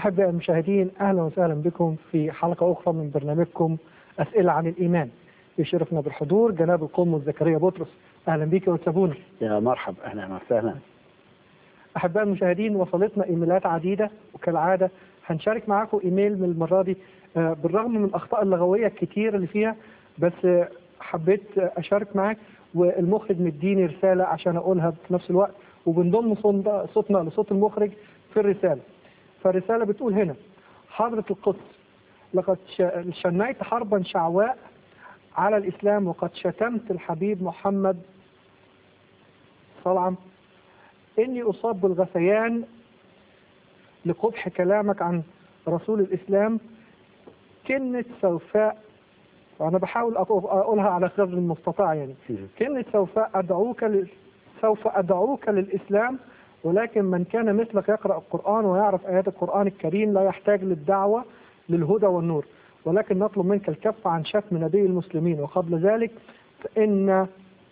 أحبائي المشاهدين أهلا وسهلا بكم في حلقة أخرى من برنامجكم أسئلة عن الإيمان يشرفنا بالحضور جناب القم زكريا بطرس أهلا بك يا أستاذ يا مرحب اهلا وسهلا أحبائي المشاهدين وصلتنا إيميلات عديدة وكالعادة هنشارك معاكم إيميل من المرة دي آه، بالرغم من الأخطاء اللغوية الكتير اللي فيها بس آه، حبيت آه، أشارك معاك والمخرج مديني رسالة عشان أقولها في نفس الوقت وبنضم صوت- صوتنا لصوت المخرج في الرسالة فالرسالة بتقول هنا حضرة القدس لقد ش- شنيت حربا شعواء على الإسلام وقد شتمت الحبيب محمد صلى الله عليه وسلم إني أصاب بالغثيان لقبح كلامك عن رسول الإسلام كلمة سوفاء وأنا بحاول أقو- أقولها على قدر المستطاع يعني كلمة سوف أدعوك ل... سوف أدعوك للإسلام ولكن من كان مثلك يقرأ القرآن ويعرف آيات القرآن الكريم لا يحتاج للدعوة للهدى والنور ولكن نطلب منك الكف عن شتم نبي المسلمين وقبل ذلك فإن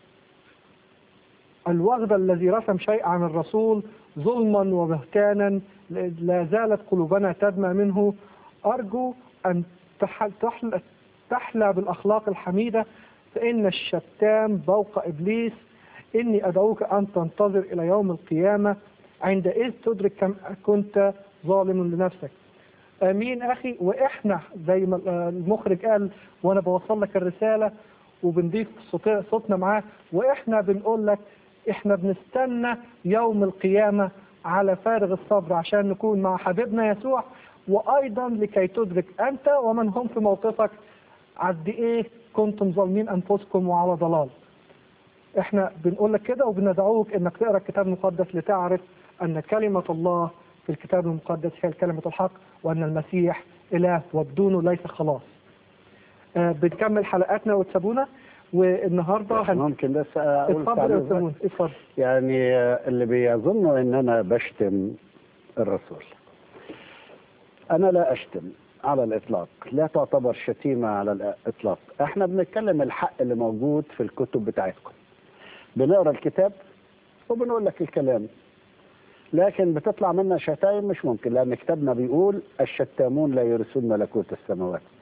الوغد الذي رسم شيء عن الرسول ظلما وبهتانا لا زالت قلوبنا تدمى منه أرجو أن تحل تحل تحلى بالأخلاق الحميدة فإن الشتام فوق إبليس إني أدعوك أن تنتظر إلى يوم القيامة عندئذ تدرك كم كنت ظالم لنفسك امين اخي واحنا زي ما المخرج قال وانا بوصل لك الرساله وبنضيف صوت- صوتنا معاه واحنا بنقول لك احنا بنستنى يوم القيامه على فارغ الصبر عشان نكون مع حبيبنا يسوع وايضا لكي تدرك انت ومن هم في موقفك قد ايه كنتم ظالمين انفسكم وعلى ضلال. احنا بنقول لك كده وبندعوك انك تقرا الكتاب المقدس لتعرف ان كلمه الله في الكتاب المقدس هي كلمه الحق وان المسيح اله وبدونه ليس خلاص. آه بنكمل حلقاتنا وتسابونا والنهارده هن... ممكن بس اقول اتفضل يا تعليق استاذ بس؟ مونس، اتفضل يعني آه، اللي بيظنوا ان انا بشتم الرسول انا لا اشتم على الاطلاق لا تعتبر شتيمه على الاطلاق احنا بنتكلم الحق اللي موجود في الكتب بتاعتكم بنقرا الكتاب وبنقول لك الكلام لكن بتطلع منا شتايم مش ممكن لان كتابنا بيقول الشتامون لا يرثون ملكوت السماوات